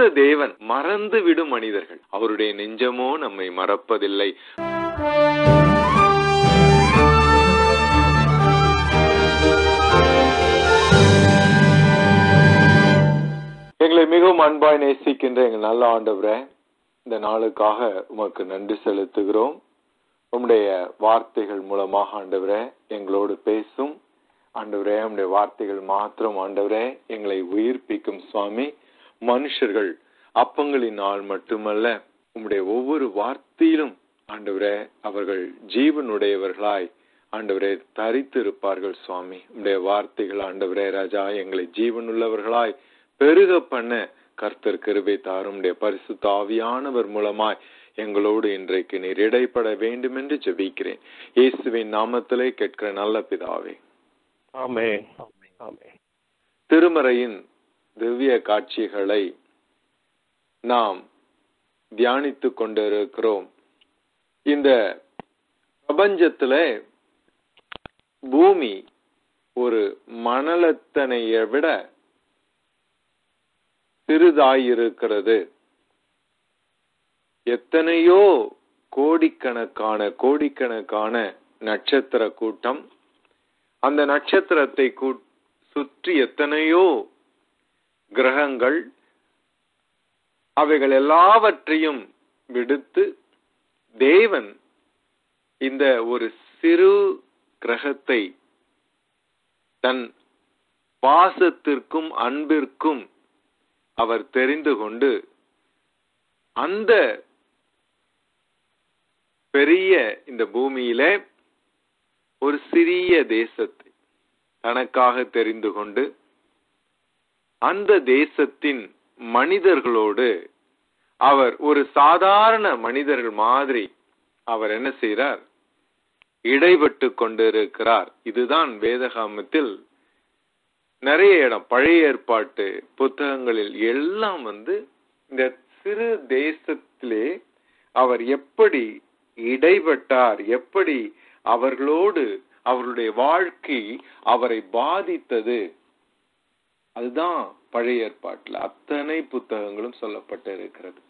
தேவன் மறந்து விடும் மனிதர்கள் அவருடைய நெஞ்சமோ நம்மை மறப்பதில்லை எங்களை மிகவும் அன்பாய் நேசிக்கின்ற எங்கள் நல்ல ஆண்டவரே இந்த நாளுக்காக உமக்கு நன்றி செலுத்துகிறோம் உம்முடைய வார்த்தைகள் மூலமாக ஆண்டவரே எங்களோடு பேசும் ஆண்டவரே உம்முடைய வார்த்தைகள் மாத்திரம் ஆண்டவரே எங்களை உயிர்ப்பிக்கும் சுவாமி மனுஷர்கள் அப்பங்களினால் மட்டுமல்ல உம்முடைய ஒவ்வொரு வார்த்தையிலும் ஆண்டவரே அவர்கள் ஜீவனுடையவர்களாய் ஆண்டவரே தரித்து இருப்பார்கள் சுவாமி உம்முடைய வார்த்தைகள் ஆண்டவரே ராஜா எங்களை ஜீவனுள்ளவர்களாய் பெருக பண்ண கர்த்தர் கிருபை தாரும் உம்முடைய பரிசுத்த ஆவியானவர் மூலமாய் எங்களோடு இன்றைக்கு நீர் இடைப்பட வேண்டும் என்று ஜெபிக்கிறேன் இயேசுவின் நாமத்திலே கேட்கிற நல்ல பிதாவே ஆமே ஆமே திருமறையின் திவ்ய காட்சிகளை நாம் தியானித்துக் கொண்டிருக்கிறோம் இந்த பிரபஞ்சத்துல பூமி ஒரு மணலத்தனையை விட சிறிதாயிருக்கிறது எத்தனையோ கோடிக்கணக்கான கோடிக்கணக்கான நட்சத்திர கூட்டம் அந்த நட்சத்திரத்தை கூ- சுற்றி எத்தனையோ கிரகங்கள் அவைகள் எல்லாவற்றையும் விடுத்து தேவன் இந்த ஒரு சிறு கிரகத்தை தன் பாசத்திற்கும் அன்பிற்கும் அவர் தெரிந்து கொண்டு அந்த பெரிய இந்த பூமியிலே ஒரு சிறிய தேசத்தை தனக்காக தெரிந்து கொண்டு அந்த தேசத்தின் மனிதர்களோடு அவர் ஒரு சாதாரண மனிதர்கள் மாதிரி அவர் என்ன செய்றார் இடைப்பட்டு கொண்டிருக்கிறார் இதுதான் வேதகாமத்தில் நிறைய இடம் பழைய ஏற்பாட்டு புத்தகங்களில் எல்லாம் வந்து இந்த சிறு தேசத்திலே அவர் எப்படி இடைப்பட்டார் எப்படி அவர்களோடு அவர்களுடைய வாழ்க்கை அவரை பாதித்தது அதுதான் பழைய ஏற்பாட்டுல அத்தனை புத்தகங்களும் சொல்லப்பட்டு இருக்கிறது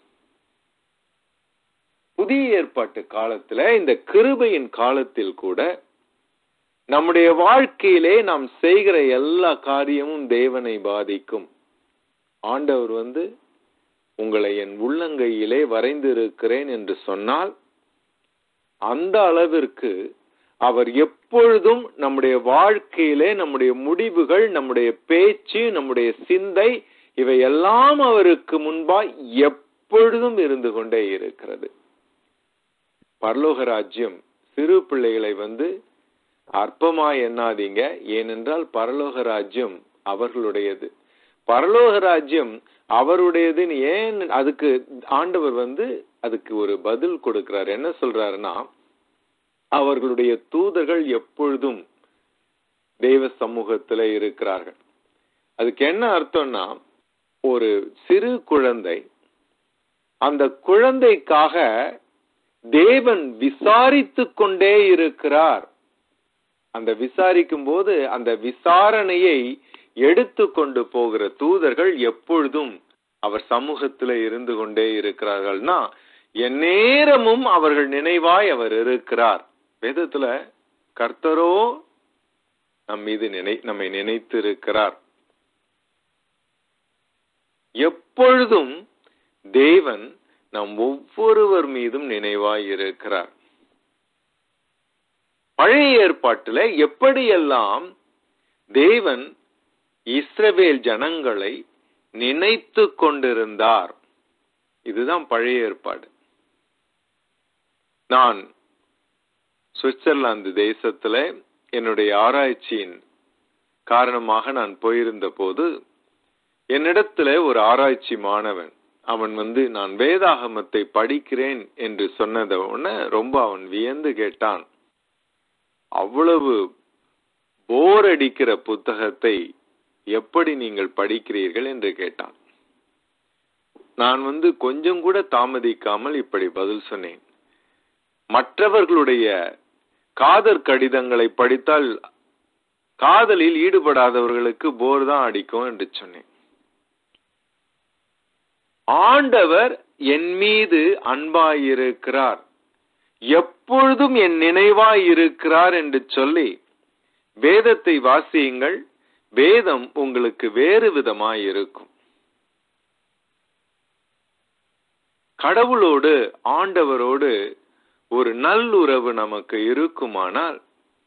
புதிய ஏற்பாட்டு காலத்துல இந்த கிருபையின் காலத்தில் கூட நம்முடைய வாழ்க்கையிலே நாம் செய்கிற எல்லா காரியமும் தேவனை பாதிக்கும் ஆண்டவர் வந்து உங்களை என் உள்ளங்கையிலே வரைந்திருக்கிறேன் என்று சொன்னால் அந்த அளவிற்கு அவர் எப்பொழுதும் நம்முடைய வாழ்க்கையிலே நம்முடைய முடிவுகள் நம்முடைய பேச்சு நம்முடைய சிந்தை இவையெல்லாம் அவருக்கு முன்பாய் எப்பொழுதும் இருந்து கொண்டே இருக்கிறது பரலோக ராஜ்யம் சிறு பிள்ளைகளை வந்து அற்பமாய் எண்ணாதீங்க ஏனென்றால் பரலோக ராஜ்யம் அவர்களுடையது பரலோக ராஜ்யம் அவருடையதுன்னு ஏன் அதுக்கு ஆண்டவர் வந்து அதுக்கு ஒரு பதில் கொடுக்கிறார் என்ன சொல்றாருன்னா அவர்களுடைய தூதர்கள் எப்பொழுதும் தெய்வ சமூகத்துல இருக்கிறார்கள் அதுக்கு என்ன அர்த்தம்னா ஒரு சிறு குழந்தை அந்த குழந்தைக்காக தேவன் விசாரித்து கொண்டே இருக்கிறார் அந்த விசாரிக்கும் போது அந்த விசாரணையை எடுத்து கொண்டு போகிற தூதர்கள் எப்பொழுதும் அவர் சமூகத்துல இருந்து கொண்டே இருக்கிறார்கள்னா எந்நேரமும் அவர்கள் நினைவாய் அவர் இருக்கிறார் வேதத்துல கர்த்தரோ நம் மீது நினை நம்மை நினைத்திருக்கிறார் எப்பொழுதும் தேவன் நம் ஒவ்வொருவர் மீதும் நினைவாய் இருக்கிறார் பழைய ஏற்பாட்டில் எப்படியெல்லாம் தேவன் இஸ்ரவேல் ஜனங்களை நினைத்து கொண்டிருந்தார் இதுதான் பழைய ஏற்பாடு நான் சுவிட்சர்லாந்து தேசத்துல என்னுடைய ஆராய்ச்சியின் காரணமாக நான் போயிருந்த போது என்னிடத்துல ஒரு ஆராய்ச்சி மாணவன் அவன் வந்து நான் வேதாகமத்தை படிக்கிறேன் என்று சொன்னத உடனே ரொம்ப அவன் வியந்து கேட்டான் அவ்வளவு போர் அடிக்கிற புத்தகத்தை எப்படி நீங்கள் படிக்கிறீர்கள் என்று கேட்டான் நான் வந்து கொஞ்சம் கூட தாமதிக்காமல் இப்படி பதில் சொன்னேன் மற்றவர்களுடைய காதற் கடிதங்களை படித்தால் காதலில் ஈடுபடாதவர்களுக்கு போர் தான் அடிக்கும் என்று சொன்னேன் ஆண்டவர் என் மீது அன்பாயிருக்கிறார் எப்பொழுதும் என் நினைவாய் இருக்கிறார் என்று சொல்லி வேதத்தை வாசியுங்கள் வேதம் உங்களுக்கு வேறு விதமாய் இருக்கும் கடவுளோடு ஆண்டவரோடு ஒரு நல்லுறவு நமக்கு இருக்குமானால்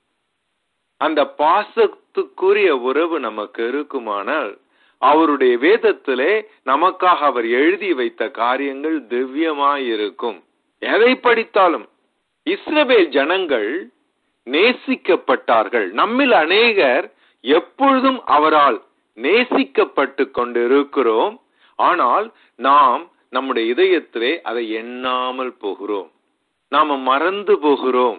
அந்த பாசத்துக்குரிய உறவு நமக்கு இருக்குமானால் அவருடைய வேதத்திலே நமக்காக அவர் எழுதி வைத்த காரியங்கள் திவ்யமாயிருக்கும் எதை படித்தாலும் இஸ்ரவேல் ஜனங்கள் நேசிக்கப்பட்டார்கள் நம்மில் அநேகர் எப்பொழுதும் அவரால் நேசிக்கப்பட்டு கொண்டிருக்கிறோம் ஆனால் நாம் நம்முடைய இதயத்திலே அதை எண்ணாமல் போகிறோம் நாம மறந்து போகிறோம்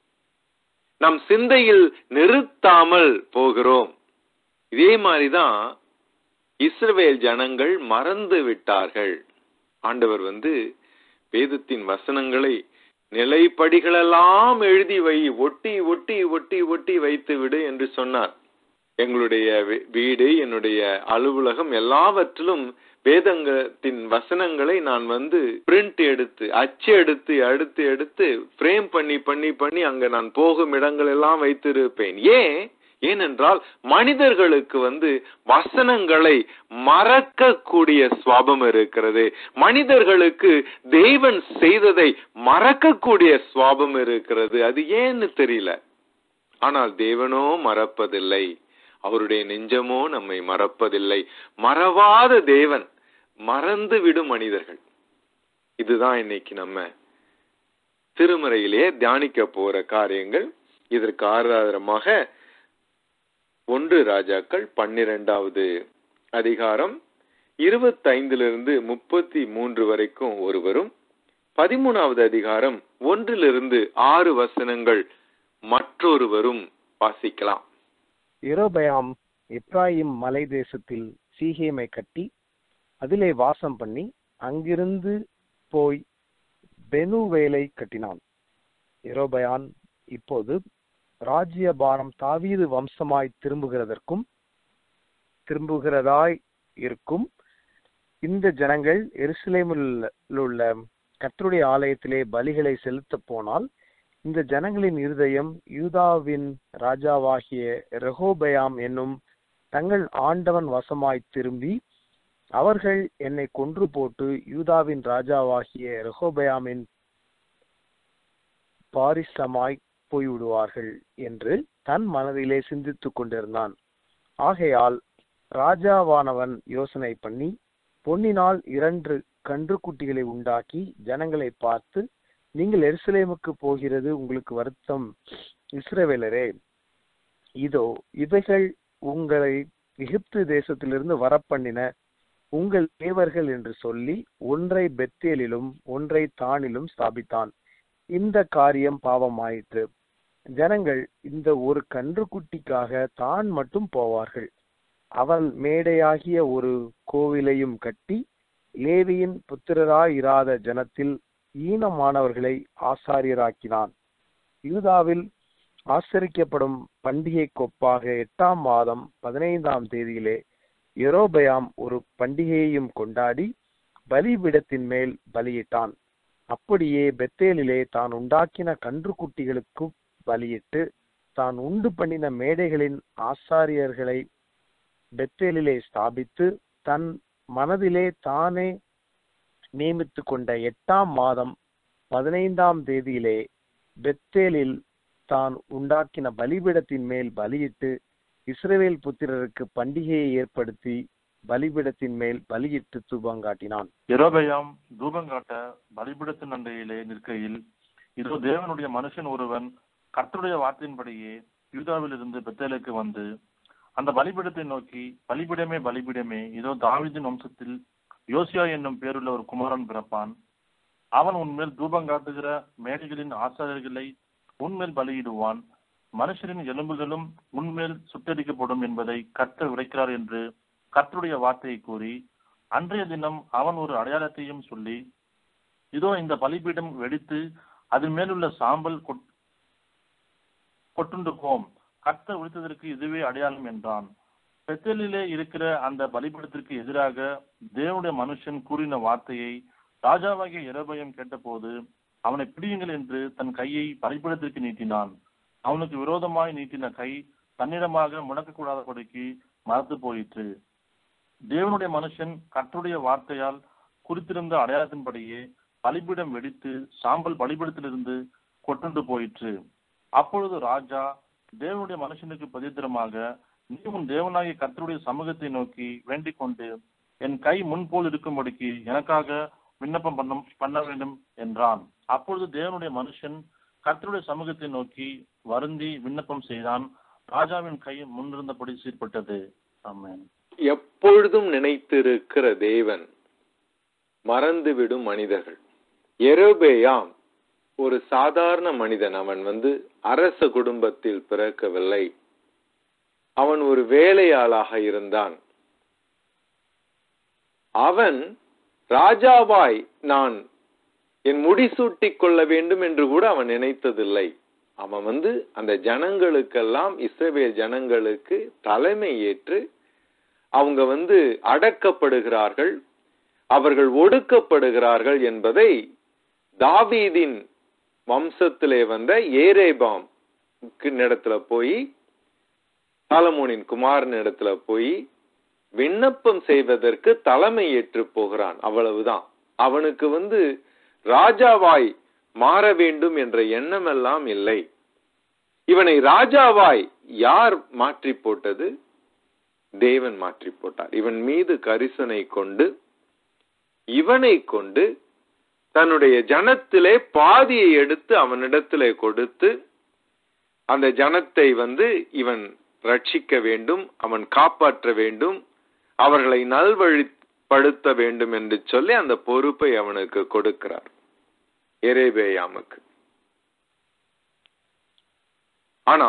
நம் சிந்தையில் நிறுத்தாமல் போகிறோம் இதே மாதிரிதான் இஸ்ரவேல் ஜனங்கள் மறந்து விட்டார்கள் ஆண்டவர் வந்து வேதத்தின் வசனங்களை நிலைப்படிகளெல்லாம் எழுதி வை ஒட்டி ஒட்டி ஒட்டி ஒட்டி வைத்து விடு என்று சொன்னார் எங்களுடைய வீ- வீடு என்னுடைய அலுவலகம் எல்லாவற்றிலும் வேதங்கத்தின் வசனங்களை நான் வந்து பிரிண்ட் எடுத்து அச்சு எடுத்து அடுத்து எடுத்து ஃப்ரேம் பண்ணி பண்ணி பண்ணி அங்க நான் போகும் இடங்கள் எல்லாம் வைத்திருப்பேன் ஏன் ஏனென்றால் மனிதர்களுக்கு வந்து வசனங்களை மறக்கக்கூடிய சுவாபம் இருக்கிறது மனிதர்களுக்கு தேவன் செய்ததை மறக்கக்கூடிய சுவாபம் இருக்கிறது அது ஏன்னு தெரியல ஆனால் தேவனோ மறப்பதில்லை அவருடைய நெஞ்சமோ நம்மை மறப்பதில்லை மறவாத தேவன் மறந்து விடும் மனிதர்கள் இதுதான் இன்னைக்கு நம்ம திருமறையிலே தியானிக்க போற காரியங்கள் இதற்கு ஆதாரமாக ஒன்று ராஜாக்கள் பன்னிரெண்டாவது அதிகாரம் இருபத்தைந்திலிருந்து முப்பத்தி மூன்று வரைக்கும் ஒருவரும் பதிமூணாவது அதிகாரம் ஒன்றிலிருந்து ஆறு வசனங்கள் மற்றொருவரும் வாசிக்கலாம் எரோபயாம் எப்ராயிம் மலை தேசத்தில் சீகேமை கட்டி அதிலே வாசம் பண்ணி அங்கிருந்து போய் பெனுவேலை கட்டினான் எரோபயான் இப்போது ராஜ்யபாரம் தாவீது வம்சமாய் திரும்புகிறதற்கும் திரும்புகிறதாய் இருக்கும் இந்த ஜனங்கள் எருசலேமில் உள்ள கர்த்தருடைய ஆலயத்திலே பலிகளை செலுத்த போனால் இந்த ஜனங்களின் இருதயம் யூதாவின் ராஜாவாகிய ரெகோபயாம் என்னும் தங்கள் ஆண்டவன் வசமாய் திரும்பி அவர்கள் என்னை கொன்று போட்டு யூதாவின் ராஜாவாகிய ரெகோபயாமின் பாரிசமாய் போய்விடுவார்கள் என்று தன் மனதிலே சிந்தித்துக் கொண்டிருந்தான் ஆகையால் ராஜாவானவன் யோசனை பண்ணி பொன்னினால் இரண்டு கன்றுக்குட்டிகளை உண்டாக்கி ஜனங்களை பார்த்து நீங்கள் எருசலேமுக்கு போகிறது உங்களுக்கு வருத்தம் இஸ்ரவேலரே இதோ இவைகள் உங்களை எகிப்து தேசத்திலிருந்து வரப்பண்ணின உங்கள் தேவர்கள் என்று சொல்லி ஒன்றை பெத்தேலிலும் ஒன்றை தானிலும் ஸ்தாபித்தான் இந்த காரியம் பாவமாயிற்று ஜனங்கள் இந்த ஒரு கன்றுக்குட்டிக்காக தான் மட்டும் போவார்கள் அவன் மேடையாகிய ஒரு கோவிலையும் கட்டி லேவியின் புத்திரராயிராத ஜனத்தில் ஈனமானவர்களை ஆசாரியராக்கினான் யூதாவில் ஆசரிக்கப்படும் பண்டிகை கொப்பாக எட்டாம் மாதம் பதினைந்தாம் தேதியிலே எரோபயாம் ஒரு பண்டிகையையும் கொண்டாடி பலிபீடத்தின் மேல் பலியிட்டான் அப்படியே பெத்தேலிலே தான் உண்டாக்கின கன்றுக்குட்டிகளுக்கு பலியிட்டு தான் உண்டு பண்ணின மேடைகளின் ஆசாரியர்களை பெத்தேலிலே ஸ்தாபித்து தன் மனதிலே தானே நியமித்து கொண்ட எட்டாம் மாதம் பதினைந்தாம் தேதியிலே பெத்தேலில் தான் உண்டாக்கின பலிபீடத்தின் மேல் பலியிட்டு இஸ்ரவேல் புத்திரருக்கு பண்டிகையை ஏற்படுத்தி பலிபீடத்தின் மேல் பலியிட்டு தூபங்காட்டினான் எரோபயாம் தூபங்காட்ட பலிபிடத்தின் அண்டையிலே நிற்கையில் இதோ தேவனுடைய மனுஷன் ஒருவன் கர்த்தருடைய வார்த்தையின்படியே யூதாவிலிருந்து பெத்தேலுக்கு வந்து அந்த பலிபீடத்தை நோக்கி பலிபீடமே பலிபீடமே இதோ தாவீதின் வம்சத்தில் யோசியா என்னும் பேருள்ள ஒரு குமாரன் பிறப்பான் அவன் உன்மேல் தூபம் காட்டுகிற மேடைகளின் ஆசாரியர்களை உன்மேல் பலியிடுவான் மனுஷரின் எலும்புகளும் உன்மேல் சுட்டரிக்கப்படும் என்பதை கர்த்தர் உரைக்கிறார் என்று கர்த்தருடைய வார்த்தையை கூறி அன்றைய தினம் அவன் ஒரு அடையாளத்தையும் சொல்லி இதோ இந்த பலிபீடம் வெடித்து அதன் மேலுள்ள சாம்பல் கொட்- கொட்டுண்டு போம் கர்த்தர் உழைத்ததற்கு இதுவே அடையாளம் என்றான் பெத்தேலிலே இருக்கிற அந்த பலிபீடத்திற்கு எதிராக தேவனுடைய மனுஷன் கூறின வார்த்தையை ராஜாவாகிய எரபயம் கேட்டபோது அவனை பிடியுங்கள் என்று தன் கையை பலிபீடத்திற்கு நீட்டினான் அவனுக்கு விரோதமாய் நீட்டின கை தன்னிடமாக முடக்கக்கூடாதபடிக்கு மறத்து போயிற்று தேவனுடைய மனுஷன் கர்த்தருடைய வார்த்தையால் குறித்திருந்த அடையாளத்தின்படியே பலிபீடம் வெடித்து சாம்பல் பலிபீடத்திலிருந்து கொட்டுண்டு போயிற்று அப்பொழுது ராஜா தேவனுடைய மனுஷனுக்கு பதித்திரமாக நீ உன் தேவனாகிய கர்த்தருடைய சமூகத்தை நோக்கி வேண்டிக் கொண்டு என் கை முன்போல் இருக்கும்படிக்கு எனக்காக விண்ணப்பம் பண்ண பண்ண வேண்டும் என்றான் அப்பொழுது தேவனுடைய மனுஷன் கர்த்தருடைய சமூகத்தை நோக்கி வருந்தி விண்ணப்பம் செய்தான் ராஜாவின் கை முன்னிருந்தபடி சீர்பட்டது ஆமென் எப்பொழுதும் நினைத்திருக்கிற தேவன் மறந்துவிடும் மனிதர்கள் எரோபேயாம் ஒரு சாதாரண மனிதன் அவன் வந்து அரச குடும்பத்தில் பிறக்கவில்லை அவன் ஒரு வேலையாளாக இருந்தான் அவன் ராஜாவாய் நான் என் முடிசூட்டிக் கொள்ள வேண்டும் என்று கூட அவன் நினைத்ததில்லை அவன் வந்து அந்த ஜனங்களுக்கெல்லாம் இஸ்ரவேல் ஜனங்களுக்கு தலைமை ஏற்று அவங்க வந்து அடக்கப்படுகிறார்கள் அவர்கள் ஒடுக்கப்படுகிறார்கள் என்பதை தாவீதின் வம்சத்திலே வந்த ஏரேபாம் இடத்துல போய் சாலமோனின் குமாரன் இடத்துல போய் விண்ணப்பம் செய்வதற்கு தலைமை ஏற்று போகிறான் அவ்வளவுதான் அவனுக்கு வந்து ராஜாவாய் மாற வேண்டும் என்ற எண்ணமெல்லாம் இல்லை இவனை ராஜாவாய் யார் மாற்றி போட்டது தேவன் மாற்றி போட்டார் இவன் மீது கரிசனை கொண்டு இவனை கொண்டு தன்னுடைய ஜனத்திலே பாதியை எடுத்து அவனிடத்திலே கொடுத்து அந்த ஜனத்தை வந்து இவன் ரட்சிக்க வேண்டும் அவன் காப்பாற்ற வேண்டும் அவர்களை நல்வழிப்படுத்த வேண்டும் என்று சொல்லி அந்த பொறுப்பை அவனுக்கு கொடுக்கிறார் எரேபேயாமுக்கு ஆனா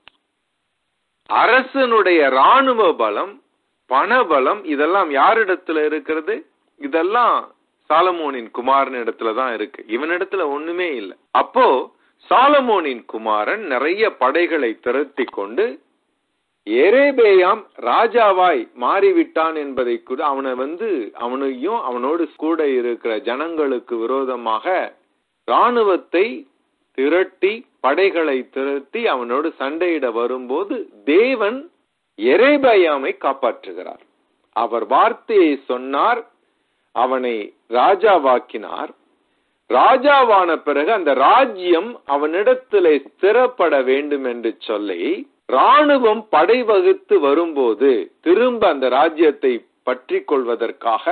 அரசனுடைய ராணுவ பலம் பணபலம் இதெல்லாம் யாரிடத்துல இருக்கிறது இதெல்லாம் சாலமோனின் குமாரன் இடத்துல தான் இருக்கு இவனிடத்துல ஒண்ணுமே இல்லை அப்போ சாலமோனின் குமாரன் நிறைய படைகளை திரட்டி கொண்டு எரேபேயாம் ராஜாவாய் மாறிவிட்டான் என்பதை கூட அவனை வந்து அவனையும் அவனோடு கூட இருக்கிற ஜனங்களுக்கு விரோதமாக ராணுவத்தை திரட்டி படைகளை திரட்டி அவனோடு சண்டையிட வரும்போது தேவன் எரேபயாமை காப்பாற்றுகிறார் அவர் வார்த்தையை சொன்னார் அவனை ராஜாவாக்கினார் ராஜாவான பிறகு அந்த ராஜ்யம் அவனிடத்திலே ஸ்திரப்பட வேண்டும் என்று சொல்லி ராணுவம் படை வகுத்து வரும்போது திரும்ப அந்த ராஜ்யத்தை பற்றி கொள்வதற்காக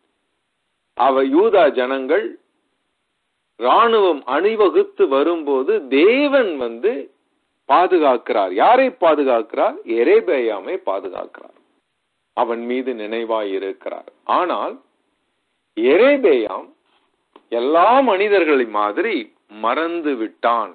அவ யூதா ஜனங்கள் ராணுவம் அணிவகுத்து வரும்போது தேவன் வந்து பாதுகாக்கிறார் யாரை பாதுகாக்கிறார் எரேபேயாமை பாதுகாக்கிறார் அவன் மீது நினைவாய் இருக்கிறார் ஆனால் எரேபேயாம் எல்லா மனிதர்களை மாதிரி மறந்து விட்டான்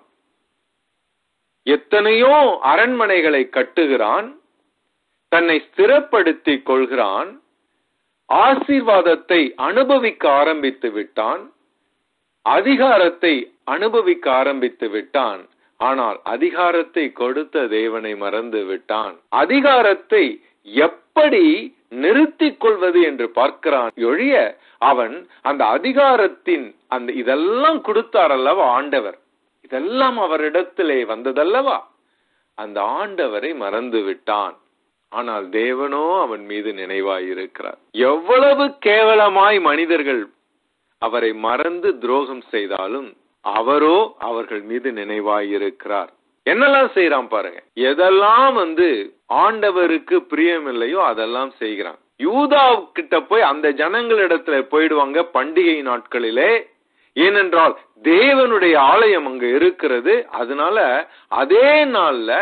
எத்தனையோ அரண்மனைகளை கட்டுகிறான் தன்னை ஸ்திரப்படுத்திக் கொள்கிறான் ஆசீர்வாதத்தை அனுபவிக்க ஆரம்பித்து விட்டான் அதிகாரத்தை அனுபவிக்க ஆரம்பித்து விட்டான் ஆனால் அதிகாரத்தை கொடுத்த தேவனை மறந்து விட்டான் அதிகாரத்தை எப்படி நிறுத்திக் கொள்வது என்று பார்க்கிறான் ஒழிய அவன் அந்த அதிகாரத்தின் அந்த இதெல்லாம் கொடுத்தார் அல்லவா ஆண்டவர் இதெல்லாம் அவரிடத்திலே வந்ததல்லவா அந்த ஆண்டவரை மறந்து விட்டான் ஆனால் தேவனோ அவன் மீது நினைவாயிருக்கிறார் எவ்வளவு கேவலமாய் மனிதர்கள் அவரை மறந்து துரோகம் செய்தாலும் அவரோ அவர்கள் மீது நினைவாயிருக்கிறார் என்னெல்லாம் செய்யறான் பாருங்க எதெல்லாம் வந்து ஆண்டவருக்கு பிரியமில்லையோ அதெல்லாம் செய்கிறான் யூதா கிட்ட போய் அந்த ஜனங்களிடத்துல போயிடுவாங்க பண்டிகை நாட்களிலே ஏனென்றால் தேவனுடைய ஆலயம் அங்க இருக்கிறது அதனால அதே நாள்ல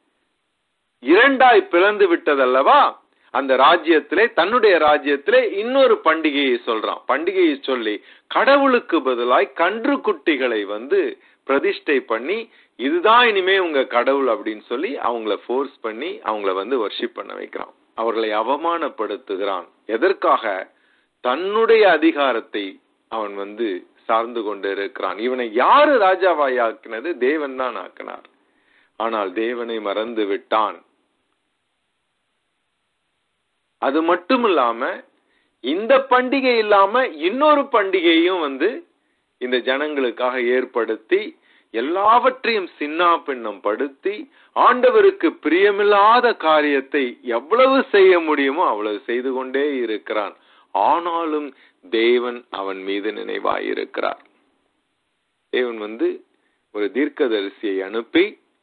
இரண்டாய் பிளந்து விட்டதல்லவா அந்த ராஜ்யத்திலே தன்னுடைய ராஜ்யத்திலே இன்னொரு பண்டிகையை சொல்றான் பண்டிகையை சொல்லி கடவுளுக்கு பதிலாய் கன்று குட்டிகளை வந்து பிரதிஷ்டை பண்ணி இதுதான் இனிமே உங்க கடவுள் அப்படின்னு சொல்லி அவங்கள ஃபோர்ஸ் பண்ணி அவங்கள வந்து வர்ஷிப் பண்ண வைக்கிறான் அவர்களை அவமானப்படுத்துகிறான் எதற்காக தன்னுடைய அதிகாரத்தை அவன் வந்து சார்ந்து கொண்டு இருக்கிறான் இவனை யாரு ராஜாவாய் ஆக்கினது தேவன் தான் ஆக்கினார் ஆனால் தேவனை மறந்து விட்டான் அது மட்டும் இல்லாம இந்த பண்டிகை இல்லாம இன்னொரு பண்டிகையும் வந்து இந்த ஜனங்களுக்காக ஏற்படுத்தி எல்லாவற்றையும் சின்னா பின்னம் படுத்தி ஆண்டவருக்கு பிரியமில்லாத காரியத்தை எவ்வளவு செய்ய முடியுமோ அவ்வளவு செய்து கொண்டே இருக்கிறான் ஆனாலும் தேவன் அவன் மீது நினைவாயிருக்கிறார் தேவன் வந்து ஒரு தீர்க்கதரிசியை அனுப்பி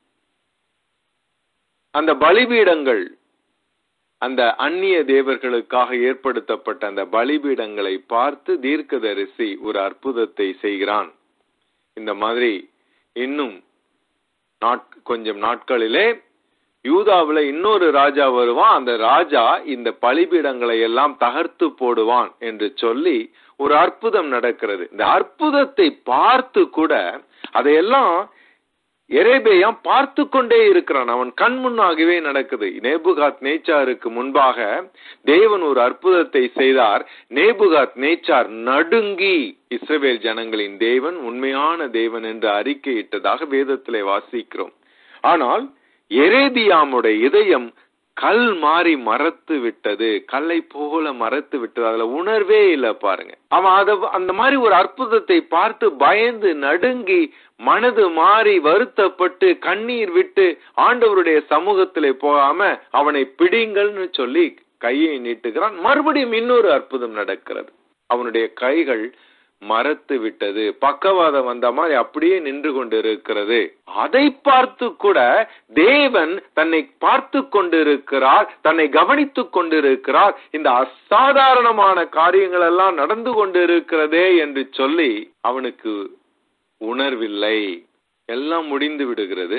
அந்த பலிபீடங்கள் அந்த அந்நிய தேவர்களுக்காக ஏற்படுத்தப்பட்ட அந்த பலிபீடங்களை பார்த்து தீர்க்கதரிசி ஒரு அற்புதத்தை செய்கிறான் இந்த மாதிரி இன்னும் நாட் கொஞ்சம் நாட்களிலே யூதாவுல இன்னொரு ராஜா வருவான் அந்த ராஜா இந்த பலிபீடங்களை எல்லாம் தகர்த்து போடுவான் என்று சொல்லி ஒரு அற்புதம் நடக்கிறது இந்த அற்புதத்தை பார்த்து கூட அதையெல்லாம் எரேபேயாம் பார்த்து கொண்டே இருக்கிறான் அவன் கண் முன்னாகவே நடக்குது நேபுகாத் நேச்சாருக்கு முன்பாக தேவன் ஒரு அற்புதத்தை செய்தார் நேபுகாத் நேச்சார் நடுங்கி இஸ்ரவேல் ஜனங்களின் தேவன் உண்மையான தேவன் என்று அறிக்கையிட்டதாக வேதத்திலே வாசிக்கிறோம் ஆனால் எரேபியாமுடைய இதயம் கல் மாறி மறத்து விட்டது கல்லை போல மறத்து விட்டது அதுல உணர்வே இல்ல பாருங்க அவன் அத அந்த மாதிரி ஒரு அற்புதத்தை பார்த்து பயந்து நடுங்கி மனது மாறி வருத்தப்பட்டு கண்ணீர் விட்டு ஆண்டவருடைய சமூகத்திலே போகாம அவனை பிடிங்கள்னு சொல்லி கையை நீட்டுகிறான் மறுபடியும் இன்னொரு அற்புதம் நடக்கிறது அவனுடைய கைகள் மறத்து விட்டது பக்கவாதம் வந்த மாதிரி அப்படியே நின்று கொண்டிருக்கிறது அதை பார்த்து கூட தேவன் தன்னை பார்த்து கொண்டிருக்கிறார் தன்னை கவனித்துக் கொண்டிருக்கிறார் இந்த அசாதாரணமான காரியங்கள் எல்லாம் நடந்து கொண்டிருக்கிறதே என்று சொல்லி அவனுக்கு உணர்வில்லை எல்லாம் முடிந்து விடுகிறது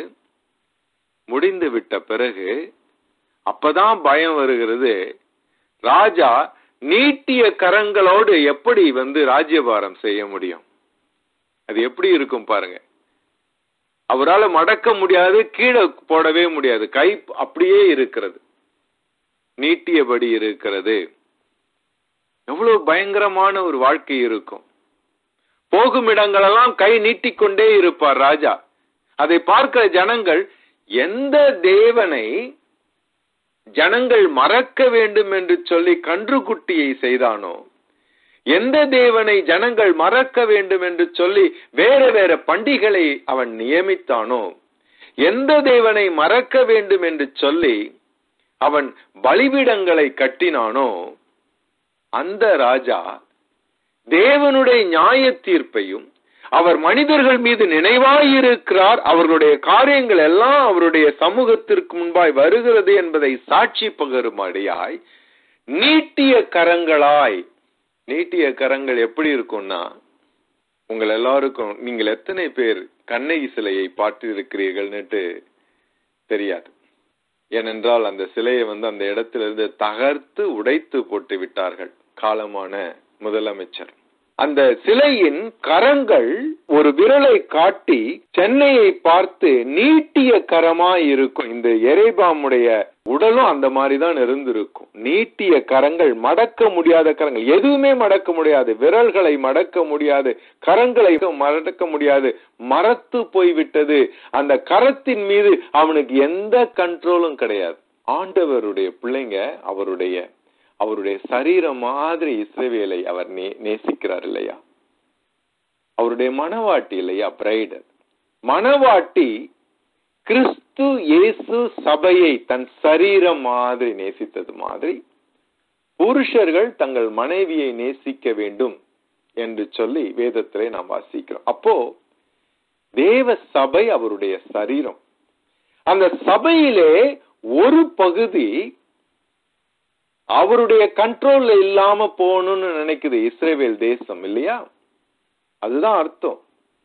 முடிந்து விட்ட பிறகு அப்பதான் பயம் வருகிறது ராஜா நீட்டிய கரங்களோடு எப்படி வந்து ராஜ்யபாரம் செய்ய முடியும் அது எப்படி இருக்கும் பாருங்க அவரால் மடக்க முடியாது கீழே போடவே முடியாது கை அப்படியே இருக்கிறது நீட்டியபடி இருக்கிறது எவ்வளவு பயங்கரமான ஒரு வாழ்க்கை இருக்கும் போகும் இடங்களெல்லாம் கை நீட்டிக்கொண்டே இருப்பார் ராஜா அதை பார்க்கிற ஜனங்கள் எந்த தேவனை ஜனங்கள் மறக்க வேண்டும் என்று சொல்லி கன்றுக்குட்டியை செய்தானோ எந்த தேவனை ஜனங்கள் மறக்க வேண்டும் என்று சொல்லி வேற வேற பண்டிகளை அவன் நியமித்தானோ எந்த தேவனை மறக்க வேண்டும் என்று சொல்லி அவன் பலிபீடங்களை கட்டினானோ அந்த ராஜா தேவனுடைய நியாய தீர்ப்பையும் அவர் மனிதர்கள் மீது நினைவாயிருக்கிறார் அவர்களுடைய காரியங்கள் எல்லாம் அவருடைய சமூகத்திற்கு முன்பாய் வருகிறது என்பதை சாட்சி பகரும்படியாய் நீட்டிய கரங்களாய் நீட்டிய கரங்கள் எப்படி இருக்கும்னா உங்கள் எல்லாருக்கும் நீங்கள் எத்தனை பேர் கண்ணகி சிலையை பார்த்திருக்கிறீர்கள்னுட்டு தெரியாது ஏனென்றால் அந்த சிலையை வந்து அந்த இடத்திலிருந்து தகர்த்து உடைத்து போட்டு விட்டார்கள் காலமான முதலமைச்சர் அந்த சிலையின் கரங்கள் ஒரு விரலை காட்டி சென்னையை பார்த்து நீட்டிய கரமாய் இருக்கும் இந்த எரேபாமுடைய உடலும் அந்த மாதிரி தான் இருந்திருக்கும் நீட்டிய கரங்கள் மடக்க முடியாத கரங்கள் எதுவுமே மடக்க முடியாது விரல்களை மடக்க முடியாது கரங்களை மடக்க முடியாது மறத்து போய்விட்டது அந்த கரத்தின் மீது அவனுக்கு எந்த கண்ட்ரோலும் கிடையாது ஆண்டவருடைய பிள்ளைங்க அவருடைய அவருடைய சரீரம் மாதிரி இஸ்ரவேலை அவர் நே நேசிக்கிறார் இல்லையா அவருடைய மனவாட்டி இல்லையா பிரைடு மனவாட்டி கிறிஸ்து இயேசு சபையை தன் சரீரம் மாதிரி நேசித்தது மாதிரி புருஷர்கள் தங்கள் மனைவியை நேசிக்க வேண்டும் என்று சொல்லி வேதத்திலே நாம் வாசிக்கிறோம் அப்போ தேவ சபை அவருடைய சரீரம் அந்த சபையிலே ஒரு பகுதி அவருடைய கண்ட்ரோல்ல இல்லாம போகணும்னு நினைக்குது இஸ்ரேவேல் தேசம் இல்லையா அதுதான் அர்த்தம்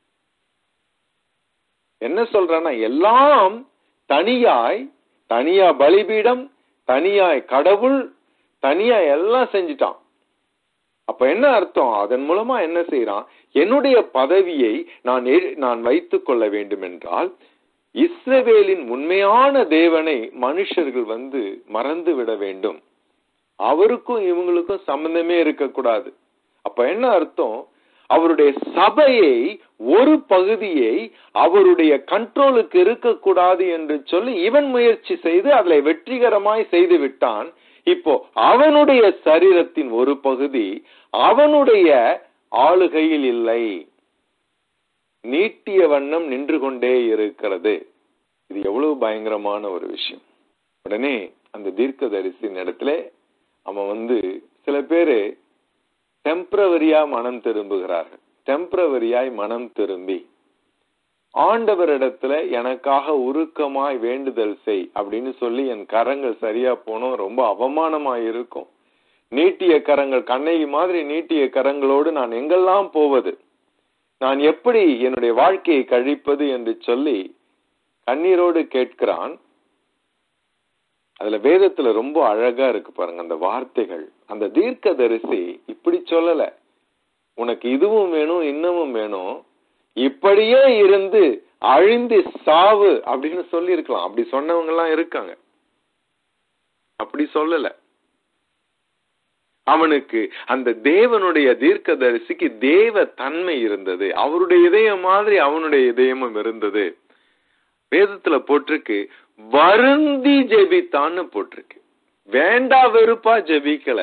என்ன சொல்றேன்னா எல்லாம் தனியாய் தனியா பலிபீடம் தனியாய் கடவுள் தனியா எல்லாம் செஞ்சிட்டான் அப்ப என்ன அர்த்தம் அதன் மூலமா என்ன செய்யறான் என்னுடைய பதவியை நான் நான் வைத்துக் கொள்ள வேண்டும் என்றால் இஸ்ரவேலின் உண்மையான தேவனை மனுஷர்கள் வந்து மறந்து விட வேண்டும் அவருக்கும் இவங்களுக்கும் சம்பந்தமே இருக்கக்கூடாது அப்ப என்ன அர்த்தம் அவருடைய சபையை ஒரு பகுதியை அவருடைய கண்ட்ரோலுக்கு இருக்கக்கூடாது என்று சொல்லி இவன் முயற்சி செய்து அதில் வெற்றிகரமாய் செய்து விட்டான் இப்போ அவனுடைய சரீரத்தின் ஒரு பகுதி அவனுடைய ஆளுகையில் இல்லை நீட்டிய வண்ணம் நின்று கொண்டே இருக்கிறது இது எவ்வளவு பயங்கரமான ஒரு விஷயம் உடனே அந்த தீர்க்கதரிசியின் இடத்துல அவன் வந்து சில பேரு டெம்பரவரியா மனம் திரும்புகிறார்கள் டெம்பரவரியாய் மனம் திரும்பி ஆண்டவரிடத்துல எனக்காக உருக்கமாய் வேண்டுதல் செய் அப்படின்னு சொல்லி என் கரங்கள் சரியா போனோம் ரொம்ப அவமானமாய் இருக்கும் நீட்டிய கரங்கள் கண்ணகி மாதிரி நீட்டிய கரங்களோடு நான் எங்கெல்லாம் போவது நான் எப்படி என்னுடைய வாழ்க்கையை கழிப்பது என்று சொல்லி கண்ணீரோடு கேட்கிறான் அதுல வேதத்துல ரொம்ப அழகா இருக்கு பாருங்க அந்த வார்த்தைகள் அந்த தீர்க்கதரிசி இப்படி சொல்லல உனக்கு இதுவும் வேணும் இன்னமும் வேணும் இப்படியே இருந்து அழிந்து சாவு அப்படின்னு சொல்லி இருக்கலாம் அப்படி சொன்னவங்க எல்லாம் இருக்காங்க அப்படி சொல்லல அவனுக்கு அந்த தேவனுடைய தீர்க்கதரிசிக்கு தேவ தன்மை இருந்தது அவருடைய இதயம் மாதிரி அவனுடைய இதயமும் இருந்தது வேதத்துல போட்டிருக்கு வருந்தி ஜெபித்தான்னு போட்டிருக்கு வேண்டா வெறுப்பா ஜெபிக்கல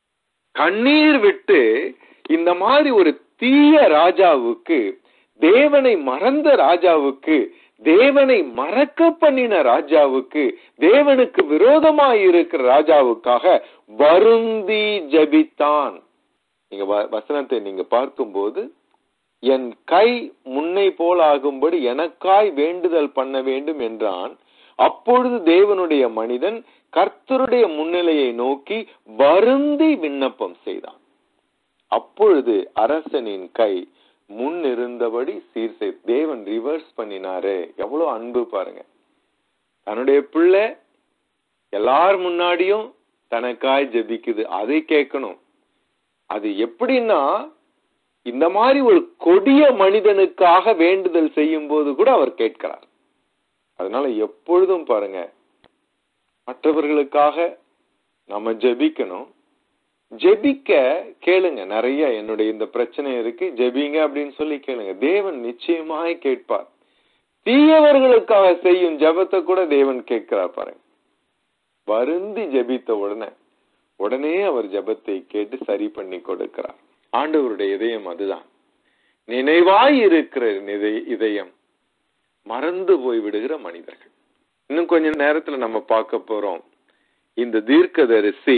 கண்ணீர் விட்டு இந்த மாதிரி ஒரு தீய ராஜாவுக்கு தேவனை மறந்த ராஜாவுக்கு தேவனை மறக்க பண்ணின ராஜாவுக்கு தேவனுக்கு விரோதமாய் இருக்கிற ராஜாவுக்காக வருந்தி ஜெபித்தான் நீங்க வ- வசனத்தை நீங்க பார்க்கும்போது என் கை முன்னை போல் ஆகும்படி எனக்காய் வேண்டுதல் பண்ண வேண்டும் என்றான் அப்பொழுது தேவனுடைய மனிதன் கர்த்தருடைய முன்னிலையை நோக்கி வருந்தி விண்ணப்பம் செய்தான் அப்பொழுது அரசனின் கை முன் இருந்தபடி சீர் செய் தேவன் ரிவர்ஸ் பண்ணினாரு எவ்வளவு அன்பு பாருங்க தன்னுடைய பிள்ளை எல்லார் முன்னாடியும் தனக்காய் ஜெபிக்குது அதை கேட்கணும் அது எப்படின்னா இந்த மாதிரி ஒரு கொடிய மனிதனுக்காக வேண்டுதல் செய்யும் போது கூட அவர் கேட்கிறார் அதனால எப்பொழுதும் பாருங்க மற்றவர்களுக்காக நம்ம ஜெபிக்கணும் ஜெபிக்க கேளுங்க நிறைய என்னுடைய இந்த பிரச்சனை இருக்கு ஜெபிங்க அப்படின்னு சொல்லி கேளுங்க தேவன் நிச்சயமாய் கேட்பார் தீயவர்களுக்காக செய்யும் ஜெபத்தை கூட தேவன் கேட்கிறார் பாருங்க வருந்தி ஜெபித்த உடனே உடனே அவர் ஜெபத்தை கேட்டு சரி பண்ணி கொடுக்கிறார் ஆண்டவருடைய இதயம் அதுதான் நினைவாய் இருக்கிற நிதை- இதயம் மறந்து போய் விடுகிற மனிதர்கள் இன்னும் கொஞ்ச நேரத்துல நம்ம பார்க்க போறோம் இந்த தீர்க்கதரிசி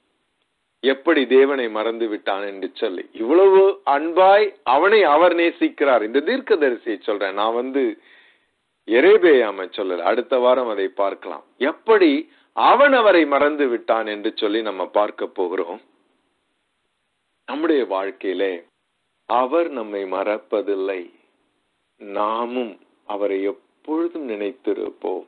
எப்படி தேவனை மறந்து விட்டான் என்று சொல்லி இவ்வளவு அன்பாய் அவனை அவர் நேசிக்கிறார் இந்த தீர்க்கதரிசியை சொல்றேன் நான் வந்து எரேபேயாம சொல்லல அடுத்த வாரம் அதை பார்க்கலாம் எப்படி அவன் அவரை மறந்து விட்டான் என்று சொல்லி நம்ம பார்க்க போகிறோம் நம்முடைய வாழ்க்கையிலே அவர் நம்மை மறப்பதில்லை நாமும் அவரை எப்பொழுதும் நினைத்திருப்போம்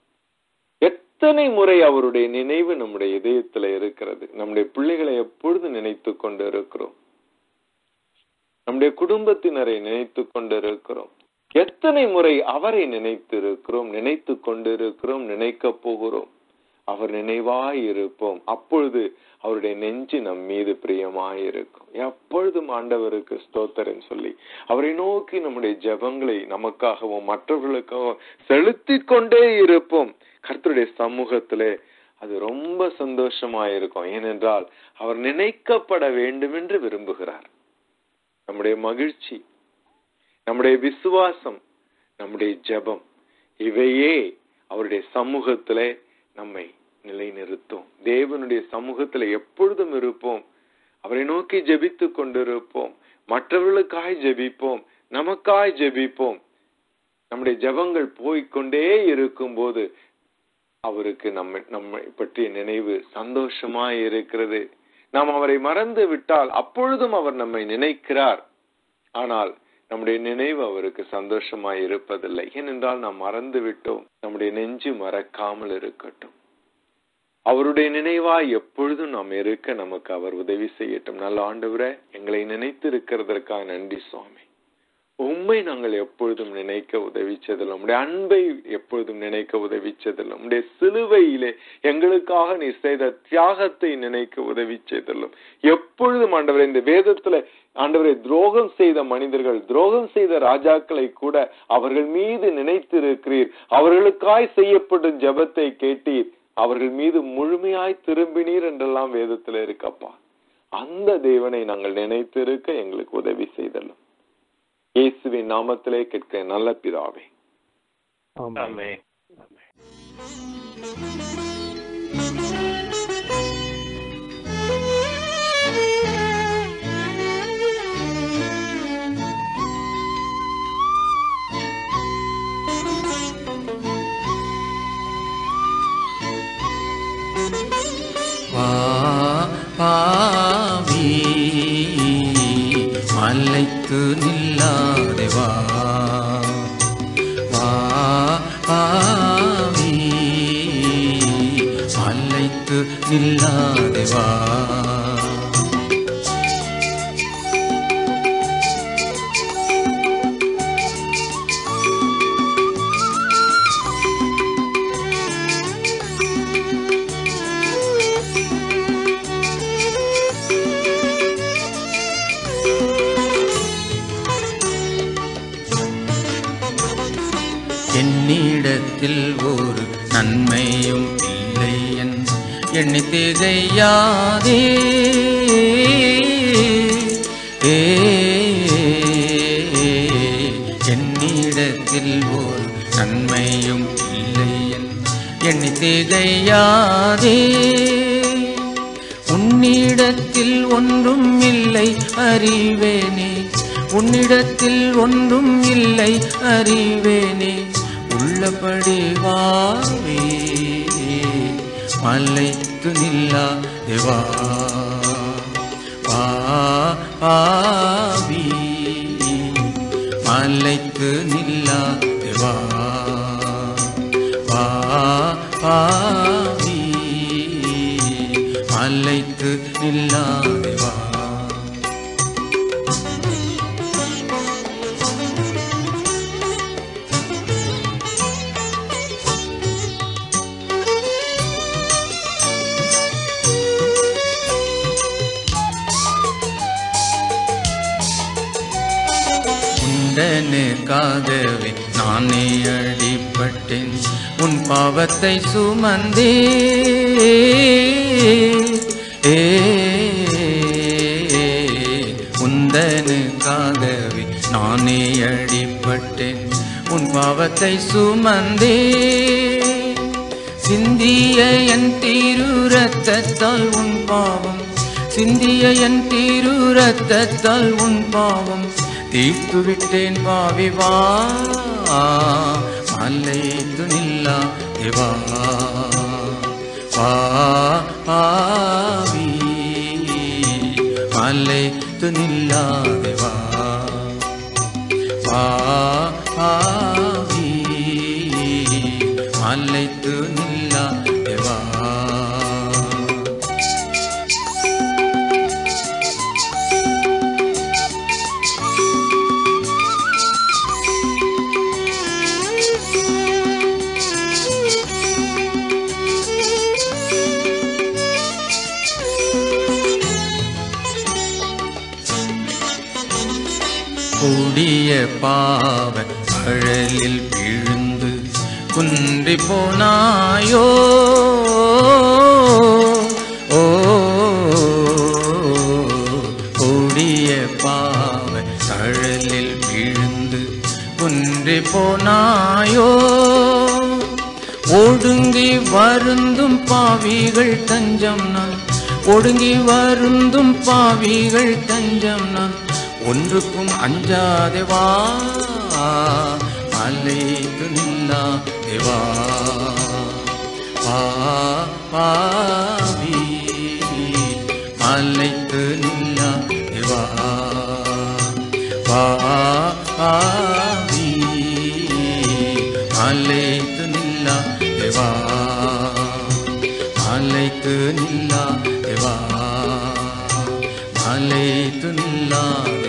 எத்தனை முறை அவருடைய நினைவு நம்முடைய இதயத்துல இருக்கிறது நம்முடைய பிள்ளைகளை எப்பொழுதும் நினைத்து கொண்டு இருக்கிறோம் நம்முடைய குடும்பத்தினரை நினைத்து கொண்டு இருக்கிறோம் எத்தனை முறை அவரை நினைத்து இருக்கிறோம் நினைத்து கொண்டிருக்கிறோம் நினைக்க போகிறோம் அவர் நினைவாய் இருப்போம் அப்பொழுது அவருடைய நெஞ்சு நம் மீது பிரியமாய் இருக்கும் எப்பொழுதும் ஆண்டவருக்கு ஸ்தோத்திரம் சொல்லி அவரை நோக்கி நம்முடைய ஜெபங்களை நமக்காகவும் மற்றவர்களுக்காகவும் செலுத்திக் கொண்டே இருப்போம் கர்த்தருடைய சமூகத்திலே அது ரொம்ப சந்தோஷமா இருக்கும் ஏனென்றால் அவர் நினைக்கப்பட வேண்டும் என்று விரும்புகிறார் நம்முடைய மகிழ்ச்சி நம்முடைய விசுவாசம் நம்முடைய ஜெபம் இவையே அவருடைய சமூகத்திலே நம்மை நிலைநிறுத்தும் தேவனுடைய சமூகத்துல எப்பொழுதும் இருப்போம் அவரை நோக்கி ஜெபித்துக் கொண்டிருப்போம் மற்றவர்களுக்காய் ஜெபிப்போம் நமக்காய் ஜெபிப்போம் நம்முடைய ஜெபங்கள் போய்க்கொண்டே இருக்கும்போது அவருக்கு நம்மை நம்மை பற்றிய நினைவு சந்தோஷமாய் இருக்கிறது நாம் அவரை மறந்து விட்டால் அப்பொழுதும் அவர் நம்மை நினைக்கிறார் ஆனால் நம்முடைய நினைவு அவருக்கு சந்தோஷமாய் இருப்பதில்லை ஏனென்றால் நாம் மறந்து விட்டோம் நம்முடைய நெஞ்சு மறக்காமல் இருக்கட்டும் அவருடைய நினைவாய் எப்பொழுதும் நாம் இருக்க நமக்கு அவர் உதவி செய்யட்டும் நல்ல ஆண்டவரே எங்களை நினைத்து இருக்கிறதற்காக நன்றி சுவாமி உண்மை நாங்கள் எப்பொழுதும் நினைக்க உதவிச்சதில்லை உம்முடைய அன்பை எப்பொழுதும் நினைக்க உதவிச்சதில்லை உம்முடைய சிலுவையிலே எங்களுக்காக நீ செய்த தியாகத்தை நினைக்க உதவிச்சதில்லை எப்பொழுதும் ஆண்டவரே இந்த வேதத்துல ஆண்டவரை துரோகம் செய்த மனிதர்கள் துரோகம் செய்த ராஜாக்களை கூட அவர்கள் மீது நினைத்திருக்கிறீர் அவர்களுக்காய் செய்யப்படும் ஜெபத்தை கேட்டீர் அவர்கள் மீது முழுமையாய் திரும்பினீர் என்றெல்லாம் வேதத்துல இருக்கப்பா அந்த தேவனை நாங்கள் நினைத்திருக்க எங்களுக்கு உதவி செய்தலும் இயேசுவின் நாமத்திலே கேட்க நல்ல பிதாவே ஆமென் ஆமென் வா பாவி மலைத்து நில்லாதே வா வா பாவி மலைத்து நில்லாதே வா என்னிடத்தில் ஒரு நன்மையும் இல்லை என் எண்ணி திகையாதே ஏ, என்னிடத்தில் ஒரு நன்மையும் இல்லை என் எண்ணி திகையாதே உன்னிடத்தில் ஒன்றும் இல்லை அறிவேனே உன்னிடத்தில் ஒன்றும் இல்லை அறிவேனே உள்ளபடி வாவே மலைத்து நில்லா தேவா வா பாவி மலைத்து நில்லா தேவா வா பாவி மலைத்து நில்லா தேவா உண்டனுக்காகவே நானே அடிப்பட்டேன் உன் பாவத்தை சுமந்தே ஏ உந்தனுக்காகவே நானே அடிப்பட்டேன் உன் பாவத்தை சுமந்தே சிந்திய என் திரு ரத்தத்தால் உன் பாவம் சிந்திய என் திரு ரத்தத்தால் உன் பாவம் தீர்த்து விட்டேன் பாவி வா மலைத்து நில்லா தேவா வா பாவி மலைத்து நில்லா தேவா வா பாவி மலைத்து நில்லா தேவா கொடிய பாவ அழலில் விழுந்து குன்றி போனாயோ ஓ கொடிய பாவ அழலில் விழுந்து குன்றி போனாயோ ஒடுங்கி வருந்தும் பாவிகள் தஞ்சம் நான் ஒடுங்கி வருந்தும் பாவிகள் தஞ்சம் நான் ஒன்றுக்கும் அஞ்சாதே வா மலைத்து நில்லா தேவா வா பாவி மலைத்து நில்லா தேவா வா பாவி மலைத்து நில்லா தேவா மலைத்து நில்லா தேவா மலைத்து நில்லா